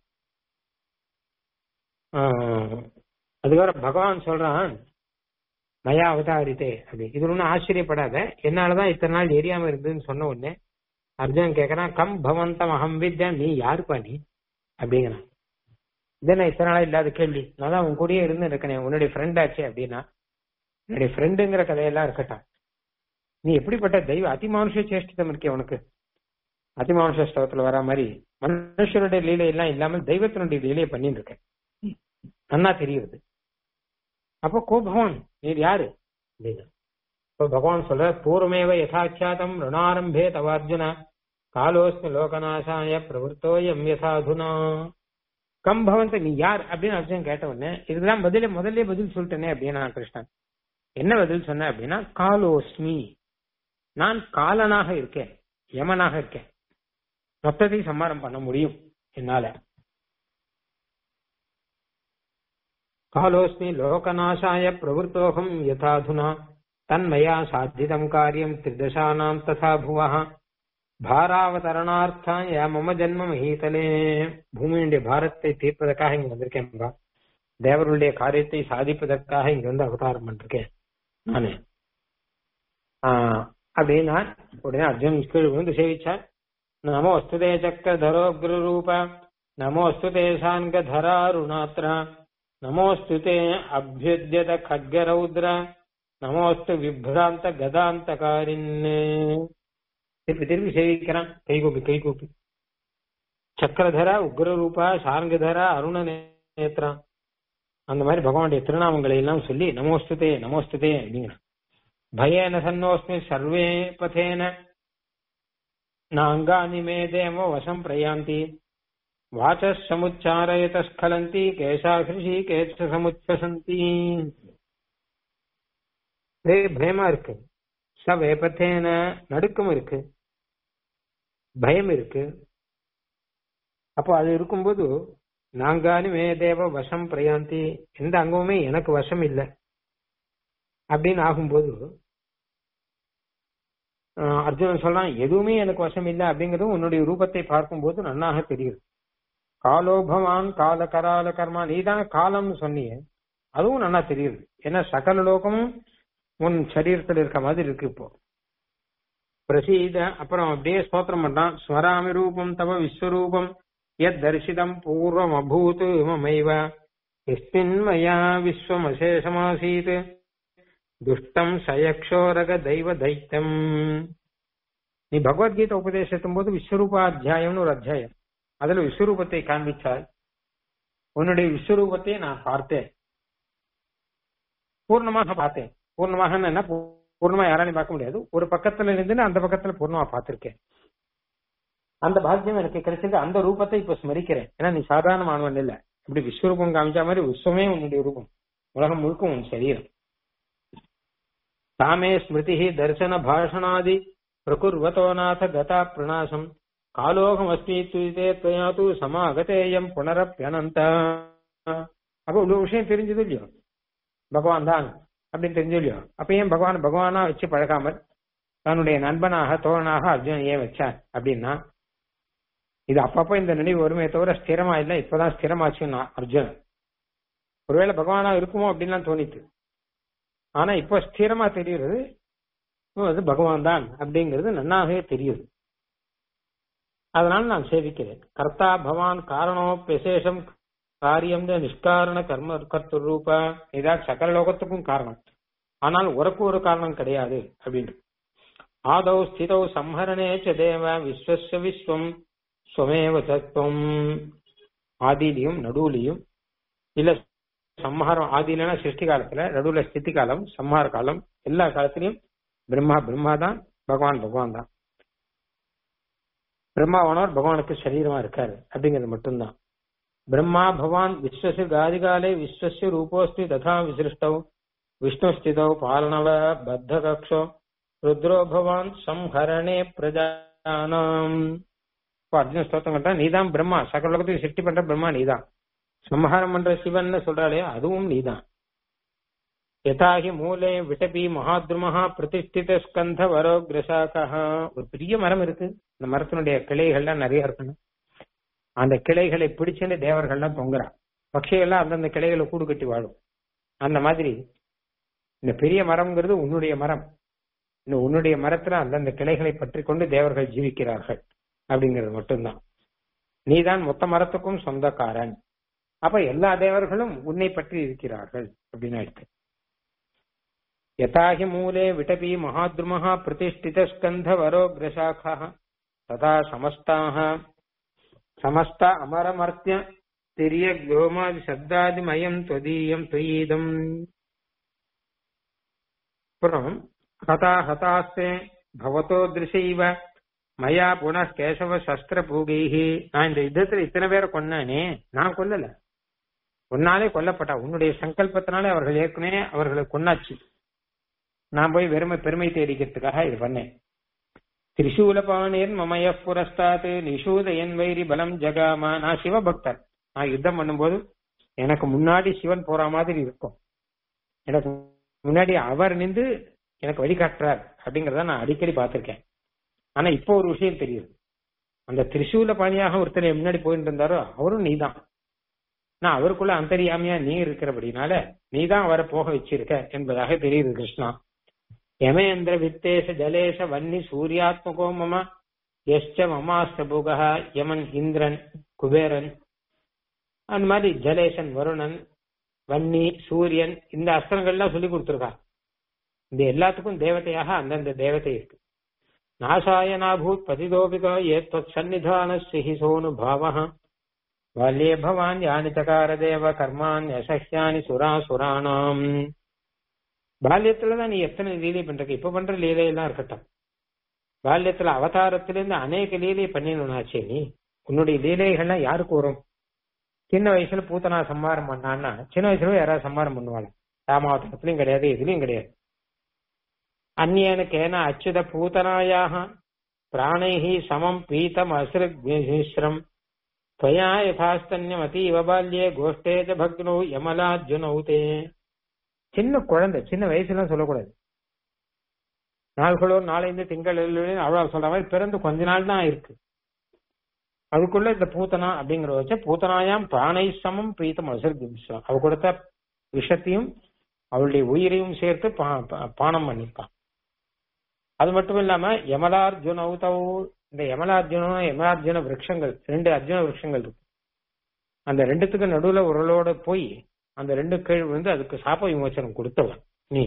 அதுக்கப்புறம் பகவான் சொல்றான் மயா அவதாரித்தே அப்படி இது ஒன்றும் ஆச்சரியப்படாத என்னாலதான் இத்தனை நாள் எரியாம இருந்ததுன்னு சொன்ன உடனே அர்ஜுன் கேக்குறான் கம் பவந்தம் அகம் வித்யா நீ யாருப்பா நீ அப்படிங்கிறான் இது நான் இத்தனை நாளா இல்லாத கேள்வி நான் தான் உன் கூடயே இருந்து இருக்கனே உன்னுடைய ஃப்ரெண்ட் ஆச்சே அப்படின்னா என்னுடைய ஃப்ரெண்டுங்கிற கதையெல்லாம் இருக்கட்டும் நீ எப்படிப்பட்ட தெய்வ அதிமானுஷ சேஷ்டிதம் இருக்கே உனக்கு அதிமானுஷ ஸ்தவத்துல வரா மாதிரி மனுஷருடைய லீலை எல்லாம் இல்லாமல் தெய்வத்தினுடைய லீலையை பண்ணிட்டு இருக்க நன்னா தெரியுது அப்போ கோ பகவான் நீர் யாரு அப்படிங்க இப்போ பகவான் சொல்ற பூர்வமேவ யதாட்சாத்தம் ருணாரம்பே தவார்ஜுன காலோஸ்மி லோகநாசாய பிரவருத்தோயம் யதாதுனா கம் பவந்த நீ யார் அப்படின்னு அர்ஜுன் கேட்ட உடனே இதுதான் பதில முதல்ல பதில் சொல்லிட்டேனே அப்படின்னா கிருஷ்ணன் என்ன பதில் சொன்ன அப்படின்னா காலோஸ்மி நான் காலனாக இருக்கேன் யமனாக இருக்கேன் மொத்தத்தையும் சம்மாரம் பண்ண முடியும் என்னால காலோஸ்மி லோகநாசாய பிரவருத்தோகம் யதாதுனா தன்மயா சாத்திதம் காரியம் திரிதசானாம் ததா புவः பாராவதரணார்த்தாய மம ஜென்ம மகீதலே பூமியுடைய பாரத்தை தீர்ப்பதற்காக இங்க வந்திருக்கேன்பா தேவருடைய காரியத்தை சாதிப்பதற்காக இங்க வந்து அவதாரம் பண்ணிருக்கேன் நானு ஆஹ் அப்படின்னா உடனே அர்ஜுன் கீழ் விழுந்து சேவிச்சார் நமோஸ்துதே சக்கர தரோக்ர ரூப நமோஸ்துதே சாங்க தராருணாத்ர நமோஸ்துதே அபியுத்தியத खड्गरौद्र நமோஸ்து விப்ராந்த கதாந்தகாரின் திருப்பி திருப்பி சேவிக்கிறான் கைகூப்பி கைகூப்பி சக்கரதரா உக்ரரூபா சார்ங்கதரா அருண நேத்ரா அந்த மாதிரி பகவானுடைய திருநாமங்களை எல்லாம் சொல்லி நமோஸ்துதே நமோஸ்துதே அப்படிங்கிறான் பயேன சன்னோஸ்மி சர்வே பதேன நாங்கானி மே தேவ வசம் பிரயாந்தி வாச்ச சமுச்சாரயத ஸ்கலந்தி கேசாகிருஷி கேச்ச சமுச்சசந்தி பயமா இருக்கு ச வேபத்தேன நடுக்கம் இருக்கு பயம் இருக்கு அப்போ அது இருக்கும்போது நாங்கானி மே தேவ வசம் பிரயாந்தி எந்த அங்கமுமே எனக்கு வசம் இல்லை அப்படின்னு ஆகும்போது அர்ஜுனன் சொல்றான் எதுவுமே எனக்கு வசம் இல்லை அப்படிங்கிறது உன்னுடைய ரூபத்தை பார்க்கும்போது நன்னாக தெரியுது காலோபவான் கால கரால கர்மா நீதான காலம்னு சொன்னியே அதுவும் நல்லா தெரியுது ஏன்னா சகல லோகமும் உன் சரீரத்தில் இருக்க மாதிரி இருக்கு இப்போ பிரசீத அப்புறம் அப்படியே ஸ்தோத்திரம் பண்றான் ஸ்வராமி ரூபம் தவ விஸ்வரூபம் எத் தரிசிதம் பூர்வம் அபூத் மமைவ எஸ்மின் மயா விஸ்வம் அசேஷமாசீத் துஷ்டம் சயக்ஷோரக தெய்வ தைத்தம் நீ பகவத்கீதை உபதேசிக்கும் போது விஸ்வரூபாத்தியாயம்னு ஒரு அத்தியாயம் அதுல விஸ்வரூபத்தை காண்பிச்சாய் உன்னுடைய விஸ்வரூபத்தை நான் பார்த்தேன் பூர்ணமாக பார்த்தேன் பூர்ணமாக என்ன பூர்ணமா யாராலையும் பார்க்க முடியாது ஒரு பக்கத்துல இருந்து அந்த பக்கத்துல பூர்ணமா பார்த்திருக்கேன் அந்த பாக்கியம் எனக்கு கிடைச்சது அந்த ரூபத்தை இப்ப ஸ்மரிக்கிறேன் ஏன்னா நீ சாதாரணமானவன் இல்ல இப்படி விஸ்வரூபம் காமிச்ச மாதிரி விஸ்வமே உன்னுடைய ரூபம் உலகம் முழுக்க உன் சரீரம் தாமே ஸ்மிருதி தர்சன பாஷணாதி பிரகுர்வதோ நாத கதா பிரணாசம் காலோகமஸ்மி துயிதே துவயா தூ சமாகதேயம் புனரப்பியனந்த அப்ப ஒரு விஷயம் தெரிஞ்சது இல்லையோ பகவான் தான் அப்படின்னு தெரிஞ்சு இல்லையோ அப்ப ஏன் பகவான் பகவானா வச்சு பழகாமல் தன்னுடைய நண்பனாக தோழனாக அர்ஜுன் ஏன் வச்சான் அப்படின்னா இது அப்பப்ப இந்த நினைவு வருமே தவிர ஸ்திரமா இல்லை இப்பதான் ஸ்திரமாச்சுன்னா அர்ஜுன் ஒருவேளை பகவானா இருக்குமோ அப்படின்லாம் தோணித்து ஆனா இப்ப ஸ்திரமா தெரியுறது அது பகவான் தான் அப்படிங்கிறது நன்னாகவே தெரியுது அதனால நான் சேவிக்கிறேன் கர்த்தா பவான் காரணோப்பியசேஷம் காரியம் நிஷ்காரண கர்ம கர்த்த ரூப இதான் சகல லோகத்துக்கும் காரணம் ஆனால் உனக்கு ஒரு காரணம் கிடையாது அப்படின்னு ஆதௌ ஸ்திதௌ சம்ஹரணே ச தேவ விஸ்வஸ்ய விஸ்வம் ஸ்வமேவ தத்துவம் ஆதிலையும் நடுவுலையும் இல்ல சம்ஹாரம் ஆதியிலனா சிருஷ்டி காலத்துல நடுவுல ஸ்திதி காலம் சம்ஹார காலம் எல்லா காலத்திலையும் பிரம்மா பிரம்மா தான் பகவான் பகவான் தான் பிரம்மாவானவர் பகவானுக்கு சரீரமா இருக்காரு அப்படிங்கிறது மட்டும்தான் பிரம்மா பகவான் விஸ்வசு காதிகாலே விஸ்வசிய ரூபோஸ்தி ததா விசிருஷ்டௌ விஷ்ணுஸ்திதௌ பாலனவ பத்த கக்ஷோ ருத்ரோ பவான் சம்ஹரணே பிரஜானாம் இப்போ அர்ஜுன ஸ்தோத்திரம் கட்டா நீதான் பிரம்மா சகல லோகத்துக்கு சிருஷ்டி பண்ற பிரம்மா நீதான் சம்ஹாரம் பண்ற சிவன் சொல்றாளே அதுவும் நீதான் யதாகி மூலே விட்டபி மகாத்ருமஹா பிரதிஷ்டித ஸ்கந்த வரோக்ரசாக்கா ஒரு பெரிய மரம் இருக்கு இந்த மரத்தினுடைய கிளைகள்லாம் நிறைய இருக்கணும் அந்த கிளைகளை பிடிச்சுன்னு தேவர்கள்லாம் தொங்குறா பட்சிகள்லாம் அந்தந்த கிளைகளை கூடு கட்டி வாழும் அந்த மாதிரி இந்த பெரிய மரம்ங்கிறது உன்னுடைய மரம் இந்த உன்னுடைய மரத்துல அந்தந்த கிளைகளை பற்றி கொண்டு தேவர்கள் ஜீவிக்கிறார்கள் அப்படிங்கிறது மட்டும்தான் நீதான் மொத்த மரத்துக்கும் சொந்தக்காரன் அப்ப எல்லா தேவர்களும் உன்னை பற்றி இருக்கிறார்கள் அப்படின்னு அர்த்தம் யதாஹி மூலே விட்டபி மகாத்ருமஹா பிரதிஷ்டித ஸ்கந்த வரோக்ரசாக்கா ததா சமஸ்தாக சமஸ்த அமரமர்த்திய திரிய கோமாதி சப்தாதிமயம் தொதீயம் தொயீதம் அப்புறம் ஹதா ஹதாஸ்தே பவதோ திருஷைவ மயா புனः கேசவ சஸ்திர பூகைஹி நான் இந்த யுத்தத்துல இத்தனை பேரை கொன்னானே நான் கொல்லல உன்னாலே கொல்லப்பட்டா உன்னுடைய சங்கல்பத்தினாலே அவர்கள் ஏற்கனவே அவர்களை கொன்னாச்சு நான் போய் வெறுமை பெருமை தேடிக்கிறதுக்காக இது பண்ணேன் திரிசூலபாணியன் மமய புரஸ்தாத்து நிஷூதயன் வைரி பலம் ஜகாமா நான் சிவபக்தர் நான் யுத்தம் பண்ணும்போது எனக்கு முன்னாடி சிவன் போற மாதிரி இருக்கும் எனக்கு முன்னாடி அவர் நின்று எனக்கு வழிகாட்டுறார் அப்படிங்கறத நான் அடிக்கடி பார்த்திருக்கேன் ஆனா இப்போ ஒரு விஷயம் தெரியுது அந்த திரிசூல பாணியாக ஒருத்தர் முன்னாடி போயிட்டு இருந்தாரோ அவரும் நீதான் நான் அவருக்குள்ள அந்தரியாமையா நீ இருக்கிறபடினால நீதான் அவரை போக வச்சிருக்க என்பதாக தெரியுது கிருஷ்ணா யமேந்திர வித்தேச ஜலேச வன்னி சூர்யாத்மகோ மம எஷ்ச மமாஸ்த புகா யமன் இந்திரன் குபேரன் அந்த மாதிரி ஜலேசன் வருணன் வன்னி சூரியன் இந்த அஸ்திரங்கள்லாம் சொல்லி கொடுத்துருக்கா இந்த எல்லாத்துக்கும் தேவதையாக அந்தந்த தேவதை இருக்கு நாசாய நாபூத் பதிதோபிகா ஏத்வத் சந்நிதான சிஹி சோனு பாவ பால்யே பவான் யானி தகார தேவ கர்மான் யசஹ்யானி சுராசுராணாம் பால்யத்துலதான் நீ எத்தனை லீலை பண்றக்க இப்ப பண்ற லீலையெல்லாம் இருக்கட்டும் பால்யத்துல அவதாரத்திலிருந்து அநேக லீலை பண்ணினாச்சே நீ உன்னுடைய லீலைகள்லாம் யாருக்கு வரும் சின்ன வயசுல பூத்தனா சம்மாரம் பண்ணான்னா சின்ன வயசுல யாராவது சம்மாரம் பண்ணுவாங்க ராமாவதாரத்திலையும் கிடையாது இதுலயும் கிடையாது அந்நியன கேன அச்சுத பூதனாயாக பிராணைஹி சமம் பீதம் அசுரம் त्वया यथास्तन्यम अतीव बाल्ये கோஷ்டே ச பக்னோ யமலார்ஜுனௌதே சின்ன குழந்தை சின்ன வயசுலாம் சொல்லக்கூடாது நாள்களோ நாளைந்து திங்கள் அவ்வளவு சொல்ற மாதிரி பிறந்து கொஞ்ச நாள் தான் இருக்கு அதுக்குள்ள இந்த பூத்தனா அப்படிங்கிற வச்ச பூத்தனாயாம் பிராணை சமம் பிரீத்தம் அசுரம் அவ கொடுத்த விஷத்தையும் அவளுடைய உயிரையும் சேர்த்து பானம் பண்ணிருக்கான் அது மட்டும் இல்லாம யமலார்ஜுன இந்த யமலார்ஜுன யமலார்ஜுன விரக்ஷங்கள் ரெண்டு அர்ஜுன விரக்ஷங்கள் இருக்கு அந்த ரெண்டுத்துக்கு நடுவுல உரலோட போய் அந்த ரெண்டு கீழ் வந்து அதுக்கு சாப்ப விமோச்சனம் கொடுத்தவன் நீ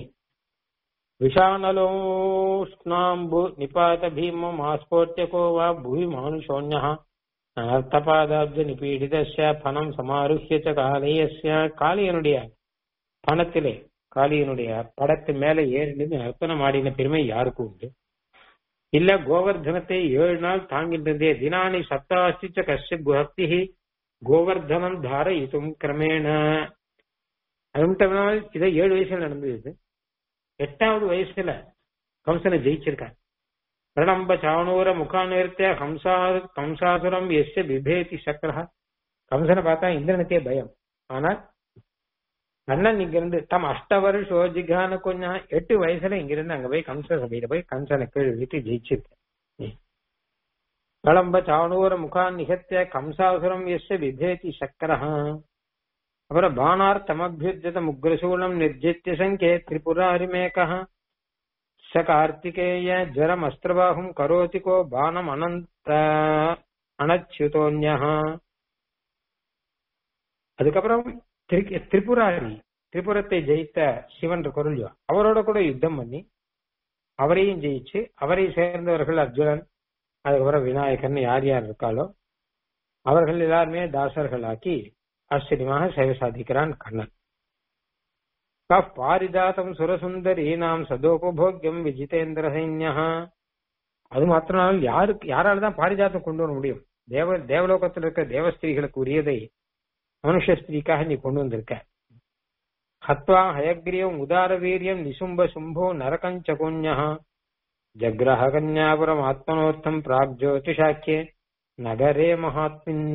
விஷானலோஷ்ணாம்பு நிபாத பீமம் ஆஸ்போட்டியகோ வா புவி மானுஷோன்யா அர்த்தபாதாப்ஜ நிபீடிதஸ்ய பணம் சமாருஹ்ய காலையஸ்ய காளியனுடைய பணத்திலே காளியனுடைய படத்து மேல ஏறி நின்று நர்த்தனம் ஆடின பெருமை யாருக்கு உண்டு இல்ல கோவர்தனத்தை ஏழு நாள் தாங்கின்றதே தினானி சப்தாஸ்திச்ச கஷ்ய பக்தி கோவர்தனம் தாரயித்தும் கிரமேண அது மட்டும் இல்லாமல் இதை ஏழு வயசுல நடந்தது எட்டாவது வயசுல கம்சனை ஜெயிச்சிருக்கான் பிரணம்ப சாணூர முகாநிறுத்திய ஹம்சா கம்சாசுரம் எஸ்ய பிபேதி சக்கரா கம்சனை பார்த்தா இந்திரனுக்கே பயம் ஆனால் அண்ணன் இங்க இருந்து தம் அஷ்ட வருஷோ ஜிகான கொஞ்சம் எட்டு வயசுல இங்க இருந்து அங்க போய் கம்ச சபையில போய் கம்சனை கீழ் வீட்டு ஜெயிச்சிருக்கேன் கலம்ப சாணூர முகான் நிகத்திய கம்சாசுரம் எஸ் விபேதி சக்கரா அப்புறம் பானார்த்தமபியுஜத முக்ரசூலம் நிர்ஜித்ய சங்கே திரிபுராரிமேக ச கார்த்திகேய ஜரம் அஸ்திரபாகும் கரோதி கோ பானம் அனந்த அனச்சுதோன்யா அதுக்கப்புறம் திரு திரிபுராரி திரிபுரத்தை ஜெயித்த சிவன் குரல்யோ அவரோட கூட யுத்தம் பண்ணி அவரையும் ஜெயிச்சு அவரை சேர்ந்தவர்கள் அர்ஜுனன் அதுக்கப்புறம் விநாயகன் யார் யார் இருக்காளோ அவர்கள் எல்லாருமே தாசர்களாக்கி ஆச்சரியமாக சேவை சாதிக்கிறான் கண்ணன் பாரிஜாத்தம் சுரசுந்தரி நாம் சதோபோக்கியம் விஜிதேந்திர சைன்யா அது மாத்திரம் யாருக்கு யாரால தான் பாரிஜாத்தம் கொண்டு வர முடியும் தேவ தேவலோகத்தில் இருக்க தேவஸ்திரீகளுக்கு உரியதை மனுஷ ஸ்திரீக்காக நீ கொண்டு வந்திருக்க ஹத்வா ஹயக்ரீவம் உதார வீரியம் நிசும்ப சும்போ நரகஞ்சகுஞ்சா ஜக்ரஹ கன்யாபுரம் ஆத்மனோர்த்தம் பிராக் ஜோதிஷாக்கியே நகரே மகாத்மின்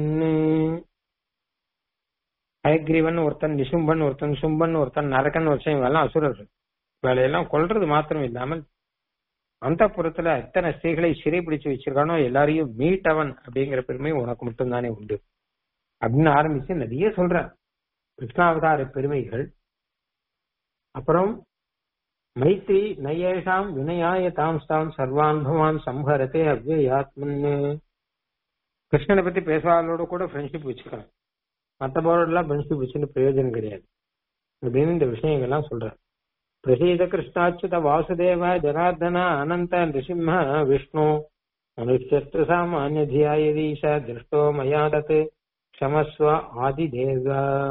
ஹயக்ரீவன் ஒருத்தன் நிசும்பன் ஒருத்தன் சும்பன் ஒருத்தன் நரகன் ஒருத்தன் இவெல்லாம் அசுரர்கள் வேலையெல்லாம் கொல்றது மாத்திரம் இல்லாமல் அந்த புறத்துல எத்தனை ஸ்திரீகளை சிறை பிடிச்சு வச்சிருக்கானோ எல்லாரையும் மீட்டவன் அப்படிங்கிற பெருமை உனக்கு மட்டும்தானே உண்டு அப்படின்னு ஆரம்பிச்சு நிறைய சொல்ற கிருஷ்ணாவதார பெருமைகள் அப்புறம் மைத்ரி நையேஷாம் வினயாய தாம்ஸ்தாம் சர்வான் பவான் சம்ஹரத்தே அவ்வியாத்மன் கிருஷ்ணனை பத்தி பேசுவாளோட கூட ஃப்ரெண்ட்ஷிப் வச்சுக்கலாம் மற்றவரோடலாம் ஃப்ரெண்ட்ஷிப் வச்சுன்னு பிரயோஜனம் கிடையாது அப்படின்னு இந்த விஷயங்கள்லாம் சொல்ற பிரசீத கிருஷ்ணாச்சுத வாசுதேவ ஜனார்தன அனந்த நிருசிம்ம விஷ்ணு மனுஷ்யத்து சாமானிய தியாயதீஷ திருஷ்டோ மயா தத் க்ஷமஸ்வ ஆதிதேவ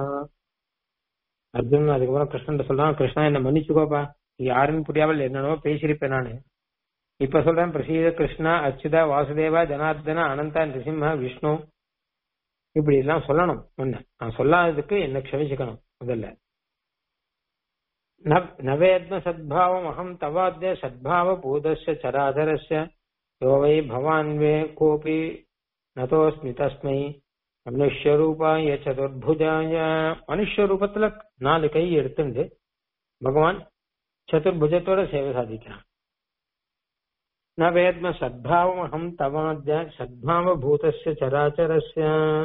அர்ஜுன் அதுக்கப்புறம் கிருஷ்ணன் சொல்றான் கிருஷ்ணா என்ன மன்னிச்சுக்கோப்பா யாருன்னு புரியாமல் என்னென்னவோ பேசியிருப்பேன் நானு இப்ப சொல்றேன் பிரசீத கிருஷ்ணா அச்சுதா வாசுதேவா ஜனார்தன அனந்தா நிருசிம்ம விஷ்ணு இப்படி எல்லாம் சொல்லணும் ஒண்ணு நான் சொல்லாததுக்கு என்ன க்ஷமிச்சுக்கணும் முதல்ல நவேத்ம சத்பாவம் அகம் தவாத்திய சத்பாவ பூதஸ்ய சராதரஸ்ய யோ வை பவான் வே கோபி நதோஸ்மி தஸ்மை மனுஷ்ய ரூபாய சதுர்புஜாய மனுஷ்ய ரூபத்துல நாலு கை எடுத்துண்டு பகவான் சதுர்புஜத்தோட சேவை சாதிக்கிறான் ந வேத்ம சத்பாவம் அகம் தவாத்திய சத்பாவ பூதஸ்ய சராச்சரஸ்ய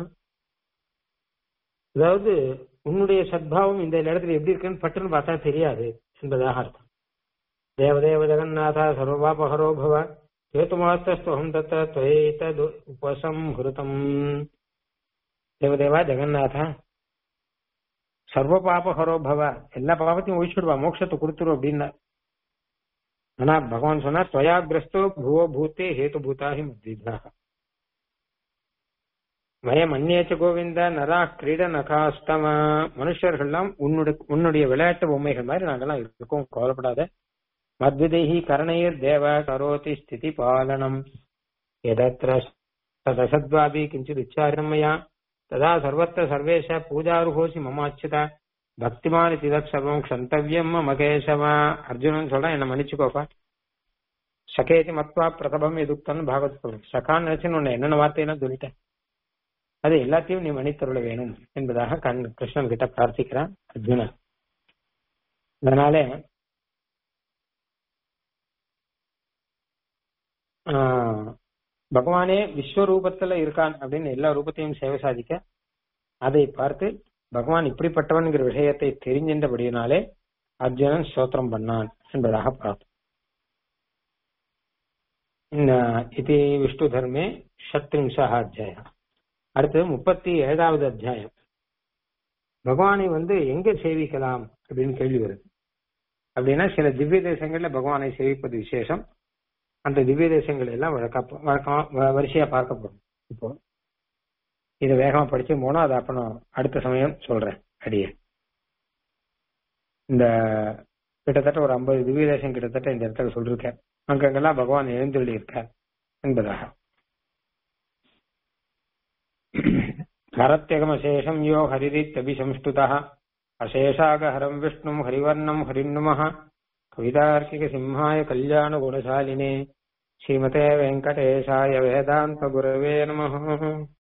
அதாவது உன்னுடைய சத்பாவம் இந்த இடத்துல எப்படி இருக்குன்னு பட்டுன்னு பார்த்தா தெரியாது என்பதாக அர்த்தம் தேவதேவ ஜெகநாதா சர்வபாபஹரோ பவ ஹேதுமாஸ்தஸ்துவம் தத்த துவைதது உபசம்ஹிருதம் தேவதேவா ஜெகநாதா சர்வ பாபஹரோ பவ எல்லா பாவத்தையும் ஒழிச்சுடுவா மோட்சத்தை கொடுத்துரும் அப்படின்னா ஆனா பகவான் சொன்னா துவயாகிரஸ்தோ புவோ பூத்தே ஹேது பூதாஹி மத்விதாக மயம் அந்நேச்ச கோவிந்த நரா கிரீட நகாஸ்தம மனுஷர்கள்லாம் உன்னுடைய உன்னுடைய விளையாட்டு பொம்மைகள் மாதிரி நாங்கெல்லாம் இருக்கோம் கவலைப்படாத மத்விதைஹி கரணையர் தேவ கரோதி ஸ்திதி பாலனம் எதத்திர ததசத்வாபி கிஞ்சித் உச்சாரணம் மயா ததா சர்வத்திர சர்வேஷ பூஜாருகோசி மமாச்சுதா பக்திமான் திதக் சர்வம் க்ஷந்தவியம் மம கேசவ அர்ஜுனன் சொல்றான் என்ன மன்னிச்சுக்கோப்பா சகேதி மத்வா பிரதபம் எதுக்தன் பாகவத் சொல்றேன் சகான்னு நினைச்சு உன்னை என்னென்ன வார்த்தையெல்லாம் சொல்லிட்டேன் அது எல்லாத்தையும் நீ மன்னித்தருள வேணும் என்பதாக கண் கிருஷ்ணன் கிட்ட பிரார்த்திக்கிறான் அர்ஜுனன் அதனால பகவானே விஸ்வரூபத்துல இருக்கான் அப்படின்னு எல்லா ரூபத்தையும் சேவை சாதிக்க அதை பார்த்து பகவான் இப்படிப்பட்டவன்கிற விஷயத்தை தெரிஞ்சின்றபடியினாலே அர்ஜுனன் ஸ்தோத்திரம் பண்ணான் என்பதாக பார்த்தோம் இது விஷ்ணு தர்மே ஷத்ரிம்சா அத்தியாயம் அடுத்தது முப்பத்தி ஏழாவது அத்தியாயம் பகவானை வந்து எங்க சேவிக்கலாம் அப்படின்னு கேள்வி வருது அப்படின்னா சில திவ்ய தேசங்கள்ல பகவானை சேவிப்பது விசேஷம் அந்த திவ்ய தேசங்கள் எல்லாம் வழக்க வழக்கம் வரிசையா பார்க்கப்படும் இப்போ இதை வேகமா படிச்சு போனா அதை அப்புறம் அடுத்த சமயம் சொல்றேன் அடியே இந்த கிட்டத்தட்ட ஒரு ஐம்பது திவ்ய தேசம் கிட்டத்தட்ட இந்த இடத்துல சொல்லிருக்கேன் அங்கங்கெல்லாம் பகவான் எழுந்தொள்ளி இருக்கார் என்பதாக ஹரத்யகமசேஷம் யோ ஹரிரித்தபிசம்ஸ்துதः அசேஷாகஹரம் விஷ்ணும் ஹரிவர்ணம் ஹரிநுமः கவிதார்க்கிக சிம்ஹாய கல்யாண குணசாலினே ஸ்ரீமதே வெங்கடேஷாய வேதாந்த குரவே நமः